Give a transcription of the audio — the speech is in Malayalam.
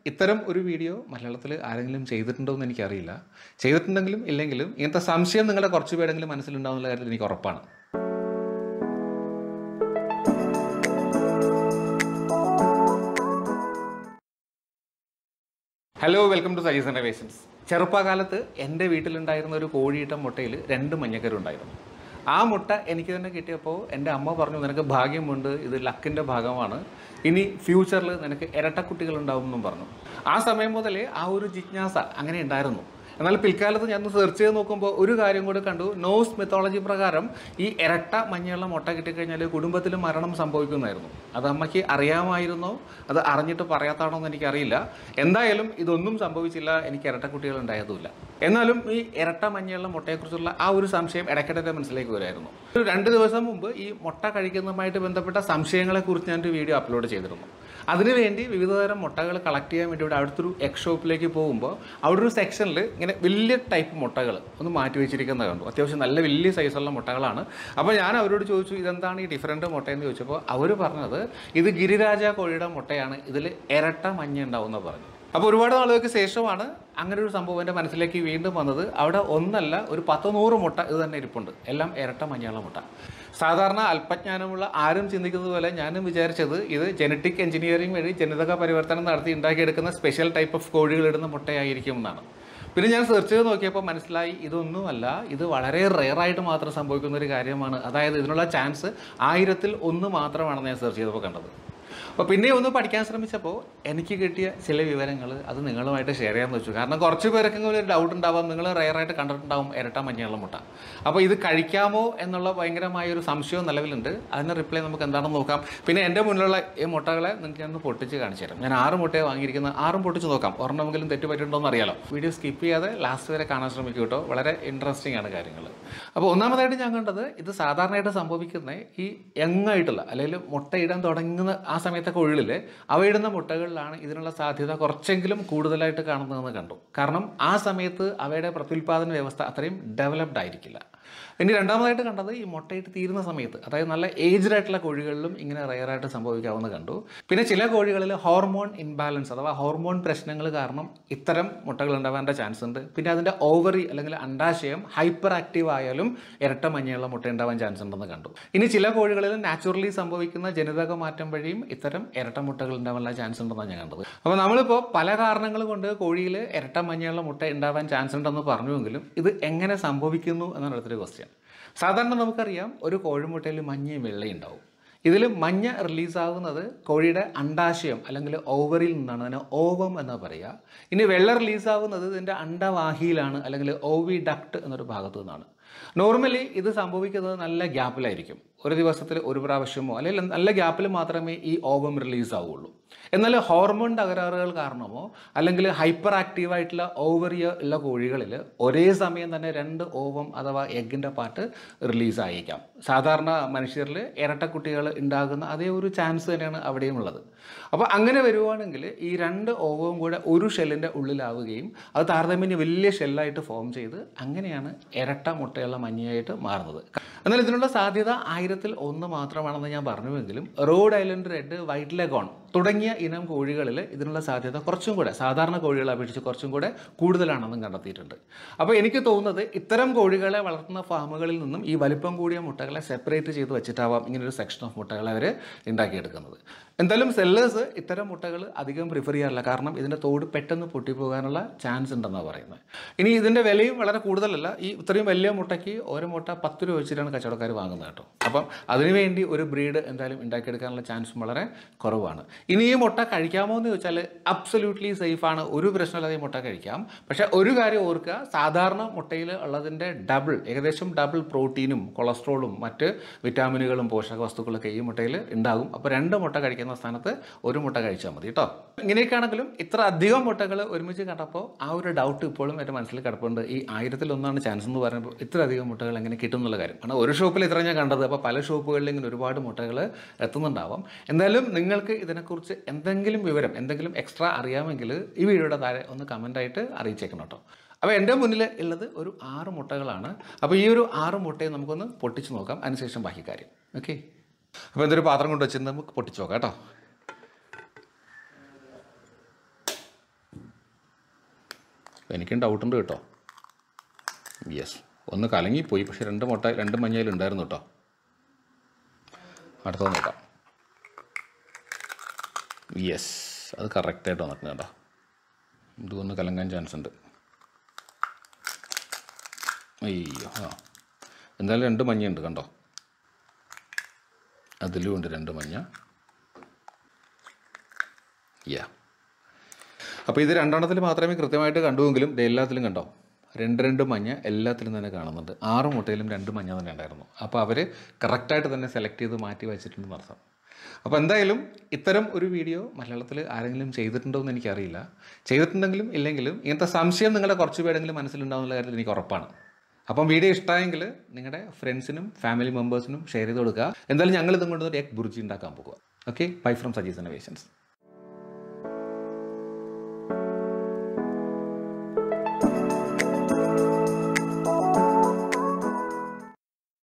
ഇത്തരം ഒരു വീഡിയോ മലയാളത്തിൽ ആരെങ്കിലും ചെയ്തിട്ടുണ്ടോ എന്ന് എനിക്കറിയില്ല ചെയ്തിട്ടുണ്ടെങ്കിലും ഇല്ലെങ്കിലും ഇങ്ങനത്തെ സംശയം നിങ്ങളുടെ കുറച്ച് പേരെങ്കിലും മനസ്സിലുണ്ടാവുന്ന കാര്യത്തിൽ എനിക്ക് ഉറപ്പാണ് hello welcome to Saji's innovations ചെറുപ്പകാലത്ത് എൻ്റെ വീട്ടിലുണ്ടായിരുന്ന ഒരു കോഴിയിട്ട മുട്ടയിൽ രണ്ട് മഞ്ഞക്കരുണ്ടായിരുന്നു ആ മുട്ട എനിക്ക് തന്നെ കിട്ടിയപ്പോൾ എൻ്റെ അമ്മ പറഞ്ഞു നിനക്ക് ഭാഗ്യമുണ്ട് ഇത് ലക്കിൻ്റെ ഭാഗമാണ് ഇനി ഫ്യൂച്ചറിൽ നിനക്ക് ഇരട്ടക്കുട്ടികൾ ഉണ്ടാവും എന്നും പറഞ്ഞു ആ സമയം മുതലേ ആ ഒരു ജിജ്ഞാസ അങ്ങനെ ഉണ്ടായിരുന്നു എന്നാൽ പിൽക്കാലത്ത് ഞാൻ സെർച്ച് ചെയ്ത് നോക്കുമ്പോൾ ഒരു കാര്യം കൂടെ കണ്ടു നോസ് മെത്തോളജി പ്രകാരം ഈ ഇരട്ട മഞ്ഞയുള്ള മുട്ട കിട്ടിക്കഴിഞ്ഞാൽ കുടുംബത്തിൽ മരണം സംഭവിക്കുമായിരുന്നു അത് അമ്മയ്ക്ക് അറിയാമായിരുന്നോ അത് അറിഞ്ഞിട്ട് പറയാത്താണോ എന്ന് എനിക്കറിയില്ല എന്തായാലും ഇതൊന്നും സംഭവിച്ചില്ല എനിക്ക് ഇരട്ടക്കുട്ടികൾ ഉണ്ടായതുമില്ല എന്നാലും ഈ ഇരട്ട മഞ്ഞയുള്ള മുട്ടയെക്കുറിച്ചുള്ള ആ ഒരു സംശയം ഇടയ്ക്കിടെ മനസ്സിലേക്ക് വരുമായിരുന്നു ഒരു രണ്ട് ദിവസം മുമ്പ് ഈ മുട്ട കഴിക്കുന്നതുമായിട്ട് ബന്ധപ്പെട്ട സംശയങ്ങളെക്കുറിച്ച് ഞാനൊരു വീഡിയോ അപ്ലോഡ് ചെയ്തിരുന്നു അതിനുവേണ്ടി വിവിധതരം മുട്ടകൾ കളക്ട് ചെയ്യാൻ വേണ്ടി ഇവിടെ അടുത്തൊരു എഗ് ഷോപ്പിലേക്ക് പോകുമ്പോൾ അവിടെ ഒരു സെക്ഷനിൽ ഇങ്ങനെ വലിയ ടൈപ്പ് മുട്ടകൾ ഒന്ന് മാറ്റി വെച്ചിരിക്കുന്നത് കണ്ടു അത്യാവശ്യം നല്ല വലിയ സൈസുള്ള മുട്ടകളാണ് അപ്പോൾ ഞാൻ അവരോട് ചോദിച്ചു ഇതെന്താണ് ഈ ഡിഫറൻറ്റ് മുട്ടയെന്ന് ചോദിച്ചപ്പോൾ അവർ പറഞ്ഞത് ഇത് ഗിരിരാജ കോഴിയുടെ മുട്ടയാണ് ഇതിൽ ഇരട്ട മഞ്ഞ ഉണ്ടാവുമെന്ന് പറഞ്ഞു അപ്പോൾ ഒരുപാട് നാളുകൾക്ക് ശേഷമാണ് അങ്ങനെ ഒരു സംഭവം എൻ്റെ മനസ്സിലേക്ക് വീണ്ടും വന്നത് അവിടെ ഒന്നല്ല ഒരു പത്ത് നൂറ് മുട്ട ഇത് തന്നെ ഇരിപ്പുണ്ട് എല്ലാം ഇരട്ട മഞ്ഞയുള്ള മുട്ട സാധാരണ അല്പജ്ഞാനമുള്ള ആരും ചിന്തിക്കുന്നത് പോലെ ഞാനും വിചാരിച്ചത് ഇത് ജനറ്റിക് എഞ്ചിനീയറിംഗ് വഴി ജനിതക പരിവർത്തനം നടത്തി ഉണ്ടാക്കിയെടുക്കുന്ന സ്പെഷ്യൽ ടൈപ്പ് ഓഫ് കോഴികളിടുന്ന മുട്ടയായിരിക്കും എന്നാണ് പിന്നെ ഞാൻ സെർച്ച് ചെയ്ത് നോക്കിയപ്പോൾ മനസ്സിലായി ഇതൊന്നുമല്ല ഇത് വളരെ റെയറായിട്ട് മാത്രം സംഭവിക്കുന്ന ഒരു കാര്യമാണ് അതായത് ഇതിനുള്ള ചാൻസ് ആയിരത്തിൽ ഒന്ന് മാത്രമാണെന്ന് ഞാൻ സെർച്ച് ചെയ്തപ്പോൾ കണ്ടത് അപ്പോൾ പിന്നെ ഒന്ന് പഠിക്കാൻ ശ്രമിച്ചപ്പോൾ എനിക്ക് കിട്ടിയ ചില വിവരങ്ങൾ അത് നിങ്ങളുമായിട്ട് ഷെയർ ചെയ്യാമെന്ന് വെച്ചു കാരണം കുറച്ച് പേർക്കെങ്കിലും ഒരു ഡൗട്ട് ഉണ്ടാവാം നിങ്ങൾ റെയറായിട്ട് കണ്ടിട്ടുണ്ടാവും ഇരട്ട മഞ്ഞയുള്ള മുട്ട അപ്പോൾ ഇത് കഴിക്കാമോ എന്നുള്ള ഭയങ്കരമായ ഒരു സംശയവും നിലവിലുണ്ട് അതിന് റിപ്ലൈ നമുക്ക് എന്താണെന്ന് നോക്കാം പിന്നെ എൻ്റെ മുന്നിലുള്ള ഈ മുട്ടകളെ നിങ്ങൾക്ക് ഞാൻ ഒന്ന് പൊട്ടിച്ച് കാണിച്ചു തരാം ഞാൻ ആറ് മുട്ടയെ വാങ്ങിയിരിക്കുന്നത് ആറും പൊട്ടിച്ച് നോക്കാം ഒരെണ്ണമെങ്കിലും തെറ്റ് പറ്റിയിട്ടുണ്ടോ എന്ന് അറിയാലോ വീഡിയോ സ്കിപ്പ് ചെയ്യാതെ ലാസ്റ്റ് വരെ കാണാൻ ശ്രമിക്കും കേട്ടോ വളരെ ഇൻട്രസ്റ്റിംഗ് ആണ് കാര്യങ്ങൾ അപ്പോൾ ഒന്നാമതായിട്ട് ഞാൻ കണ്ടത് ഇത് സാധാരണയായിട്ട് സംഭവിക്കുന്ന ഈ യങ്ങായിട്ടുള്ള അല്ലെങ്കിൽ മുട്ടയിടാൻ തുടങ്ങുന്ന ആ സമയത്തെ കൊഴിലിൽ അവയിടുന്ന മുട്ടകളിലാണ് ഇതിനുള്ള സാധ്യത കുറച്ചെങ്കിലും കൂടുതലായിട്ട് കാണുന്നതെന്ന് കണ്ടു കാരണം ആ സമയത്ത് അവയുടെ പ്രത്യുൽപാദന വ്യവസ്ഥ അത്രയും ഡെവലപ്ഡ് ആയിരിക്കില്ല ഇനി രണ്ടാമതായിട്ട് കണ്ടത് ഈ മുട്ടയിട്ട് തീരുന്ന സമയത്ത് അതായത് നല്ല ഏജ്ഡ് ആയിട്ടുള്ള കോഴികളിലും ഇങ്ങനെ റയറായിട്ട് സംഭവിക്കാവുന്ന കണ്ടു പിന്നെ ചില കോഴികളിൽ ഹോർമോൺ ഇംബാലൻസ് അഥവാ ഹോർമോൺ പ്രശ്നങ്ങൾ കാരണം ഇത്തരം മുട്ടകൾ ഉണ്ടാവാൻ്റെ ചാൻസ് ഉണ്ട് പിന്നെ അതിൻ്റെ ഓവറി അല്ലെങ്കിൽ അണ്ടാശയം ഹൈപ്പർ ആക്റ്റീവ് ആയാലും ഇരട്ട മഞ്ഞയുള്ള മുട്ട ഉണ്ടാവാൻ ചാൻസ് ഉണ്ടെന്ന് കണ്ടു ഇനി ചില കോഴികളിൽ നാച്ചുറലി സംഭവിക്കുന്ന ജനിതക മാറ്റം വഴിയും ഇത്തരം ഇരട്ട മുട്ടകൾ ഉണ്ടാവാനുള്ള ചാൻസ് ഉണ്ടെന്നാണ് ഞാൻ കണ്ടത് അപ്പോൾ നമ്മളിപ്പോൾ പല കാരണങ്ങൾ കൊണ്ട് കോഴിയിൽ ഇരട്ട മഞ്ഞയുള്ള മുട്ട ഉണ്ടാവാൻ ചാൻസ് ഉണ്ടെന്ന് പറഞ്ഞുവെങ്കിലും ഇത് എങ്ങനെ സംഭവിക്കുന്നു എന്നാണ് അടുത്തൊരു ക്വസ്റ്റ്യൻ സാധാരണ നമുക്കറിയാം ഒരു കോഴിമുട്ടയിൽ മഞ്ഞയും വെള്ളയും ഉണ്ടാവും ഇതിൽ മഞ്ഞ റിലീസാകുന്നത് കോഴിയുടെ അണ്ടാശയം അല്ലെങ്കിൽ ഓവറിൽ നിന്നാണ് അതിന് ഓവം എന്ന് പറയുക ഇനി വെള്ള റിലീസാകുന്നത് ഇതിൻ്റെ അണ്ടവാഹിയിലാണ് അല്ലെങ്കിൽ ഓവി ഡക്ട് എന്നൊരു ഭാഗത്തു നിന്നാണ് നോർമലി ഇത് സംഭവിക്കുന്നത് നല്ല ഗ്യാപ്പിലായിരിക്കും ഒരു ദിവസത്തിൽ ഒരു പ്രാവശ്യമോ അല്ലെങ്കിൽ നല്ല ഗ്യാപ്പിൽ മാത്രമേ ഈ ഓവം റിലീസ് ആവുകയുള്ളൂ എന്നാൽ ഹോർമോൺ തകരാറുകൾ കാരണമോ അല്ലെങ്കിൽ ഹൈപ്പർ ആക്റ്റീവ് ആയിട്ടുള്ള ഓവറിയ ഉള്ള കോഴികളിൽ ഒരേ സമയം തന്നെ രണ്ട് ഓവം അഥവാ എഗ്ഗിൻ്റെ പാർട്ട് റിലീസ് ആയേക്കാം സാധാരണ മനുഷ്യരിൽ ഇരട്ടക്കുട്ടികൾ ഉണ്ടാകുന്ന അതേ ഒരു ചാൻസ് തന്നെയാണ് അവിടെയും ഉള്ളത് അപ്പോൾ അങ്ങനെ വരുവാണെങ്കിൽ ഈ രണ്ട് ഓവവും കൂടെ ഒരു ഷെല്ലിൻ്റെ ഉള്ളിലാവുകയും അത് താരതമ്യം വലിയ ഷെല്ലായിട്ട് ഫോം ചെയ്ത് അങ്ങനെയാണ് ഇരട്ട മുട്ടയുള്ള മഞ്ഞയായിട്ട് മാറുന്നത് എന്നാൽ ഇതിനുള്ള സാധ്യത ആയിരത്തിൽ ഒന്ന് മാത്രമാണെന്ന് ഞാൻ പറഞ്ഞുവെങ്കിലും Rhode Island Red White Leghorn തുടങ്ങിയ ഇനം കോഴികളിൽ ഇതിനുള്ള സാധ്യത കുറച്ചും കൂടെ സാധാരണ കോഴികളെ അപേക്ഷിച്ച് കുറച്ചും കൂടെ കൂടുതലാണെന്നും കണ്ടെത്തിയിട്ടുണ്ട് അപ്പോൾ എനിക്ക് തോന്നുന്നത് ഇത്തരം കോഴികളെ വളർത്തുന്ന ഫാമുകളിൽ നിന്നും ഈ വലിപ്പം കൂടിയ മുട്ടകളെ സെപ്പറേറ്റ് ചെയ്ത് വെച്ചിട്ടാവാം ഇങ്ങനൊരു സെക്ഷൻ ഓഫ് മുട്ടകളെ അവർ ഉണ്ടാക്കിയെടുക്കുന്നത് എന്തായാലും സെല്ലേഴ്സ് ഇത്തരം മുട്ടകൾ അധികം പ്രിഫർ ചെയ്യാറില്ല കാരണം ഇതിൻ്റെ തോട് പെട്ടെന്ന് പൊട്ടിപ്പോകാനുള്ള ചാൻസ് ഉണ്ടെന്നാണ് പറയുന്നത് ഇനി ഇതിൻ്റെ വിലയും വളരെ കൂടുതലല്ല ഈ ഇത്രയും വലിയ മുട്ടയ്ക്ക് ഓരോ മുട്ട പത്ത് രൂപ വെച്ചിട്ടാണ് കച്ചവടക്കാർ വാങ്ങുന്നത് കേട്ടോ അപ്പം അതിനുവേണ്ടി ഒരു ബ്രീഡ് എന്തായാലും ഉണ്ടാക്കിയെടുക്കാനുള്ള ചാൻസും വളരെ കുറവാണ് ഇനി ഈ മുട്ട കഴിക്കാമോ എന്ന് ചോദിച്ചാൽ അബ്സല്യൂട്ട്ലി സേഫാണ് ഒരു പ്രശ്നമില്ലാതെ ഈ മുട്ട കഴിക്കാം പക്ഷേ ഒരു കാര്യം ഓർക്കുക സാധാരണ മുട്ടയിൽ ഉള്ളതിൻ്റെ ഡബിൾ ഏകദേശം ഡബിൾ പ്രോട്ടീനും കൊളസ്ട്രോളും മറ്റ് വിറ്റാമിനുകളും പോഷക വസ്തുക്കളൊക്കെ ഈ മുട്ടയിൽ ഉണ്ടാകും അപ്പോൾ രണ്ട് മുട്ട കഴിക്കുന്ന സ്ഥാനത്ത് ഒരു മുട്ട കഴിച്ചാൽ മതി കേട്ടോ ഇങ്ങനെയൊക്കെയാണെങ്കിലും ഇത്ര അധികം മുട്ടകൾ ഒരുമിച്ച് കണ്ടപ്പോൾ ആ ഒരു ഡൗട്ട് ഇപ്പോഴും എൻ്റെ മനസ്സിൽ കിടപ്പുണ്ട് ഈ ആയിരത്തിൽ ഒന്നാണ് ചാൻസ് എന്ന് പറയുമ്പോൾ ഇത്ര അധികം മുട്ടകൾ എങ്ങനെ കിട്ടും എന്നുള്ള കാര്യം കാരണം ഒരു ഷോപ്പിൽ ഇത്ര ഞാൻ കണ്ടത് അപ്പോൾ പല ഷോപ്പുകളിൽ ഇങ്ങനെ ഒരുപാട് മുട്ടകൾ എത്തുന്നുണ്ടാവാം എന്തായാലും നിങ്ങൾക്ക് ഇതിനെക്കുറിച്ച് എന്തെങ്കിലും വിവരം എന്തെങ്കിലും എക്സ്ട്രാ അറിയാമെങ്കിൽ ഈ വീഡിയോയുടെ താഴെ ഒന്ന് കമൻ്റായിട്ട് അറിയിച്ചേക്കണം കേട്ടോ അപ്പോൾ എൻ്റെ മുന്നിൽ ഉള്ളത് ഒരു ആറ് മുട്ടകളാണ് അപ്പോൾ ഈ ഒരു ആറ് മുട്ടയെ നമുക്കൊന്ന് പൊട്ടിച്ച് നോക്കാം അതിനുശേഷം ബാക്കി കാര്യം ഓക്കെ അപ്പോൾ എന്തൊരു പാത്രം കൊണ്ട് വെച്ചിട്ട് നമുക്ക് പൊട്ടിച്ച് നോക്കാം കേട്ടോ എനിക്കും ഡൗട്ടുണ്ട് കേട്ടോ യെസ് ഒന്ന് കലങ്ങിപ്പോയി പക്ഷെ രണ്ട് മുട്ട രണ്ട് മഞ്ഞയിലുണ്ടായിരുന്നു കേട്ടോ അടുത്തത് നോക്കാം യെസ് അത് കറക്റ്റായിട്ട് വന്നിട്ടുണ്ട് കേട്ടോ ഇതൊന്ന് കലങ്ങാൻ ചാൻസ് ഉണ്ട് അയ്യോ ആ എന്തായാലും രണ്ട് മഞ്ഞയുണ്ട് കണ്ടോ അതിലും ഉണ്ട് രണ്ട് മഞ്ഞ യാ അപ്പോൾ ഇത് രണ്ടെണ്ണത്തിൽ മാത്രമേ കൃത്യമായിട്ട് കണ്ടുവെങ്കിലും ഇത് എല്ലാത്തിലും കണ്ടോ രണ്ട് രണ്ട് മഞ്ഞ എല്ലാത്തിലും തന്നെ കാണുന്നുണ്ട് ആറ് മുട്ടയിലും രണ്ട് മഞ്ഞ തന്നെ ഉണ്ടായിരുന്നു അപ്പോൾ അവർ കറക്റ്റായിട്ട് തന്നെ സെലക്ട് ചെയ്ത് മാറ്റി വെച്ചിട്ടുണ്ടെന്ന് അർത്ഥം അപ്പോൾ എന്തായാലും ഇത്തരം ഒരു വീഡിയോ മലയാളത്തിൽ ആരെങ്കിലും ചെയ്തിട്ടുണ്ടോ എന്ന് എനിക്കറിയില്ല ചെയ്തിട്ടുണ്ടെങ്കിലും ഇല്ലെങ്കിലും ഇങ്ങനത്തെ സംശയം നിങ്ങളുടെ കുറച്ച് പേരെങ്കിലും മനസ്സിലുണ്ടാവുന്ന കാര്യത്തിൽ എനിക്ക് ഉറപ്പാണ് അപ്പം വീഡിയോ ഇഷ്ടമായെങ്കിൽ നിങ്ങളുടെ ഫ്രണ്ട്സിനും ഫാമിലി മെമ്പേഴ്സിനും ഷെയർ ചെയ്ത് കൊടുക്കുക എന്തായാലും ഞങ്ങൾ ഇതും കൊണ്ട് ഒരു എഗ് ബുർജി ഉണ്ടാക്കാൻ പോകുക okay bye from Saji's innovations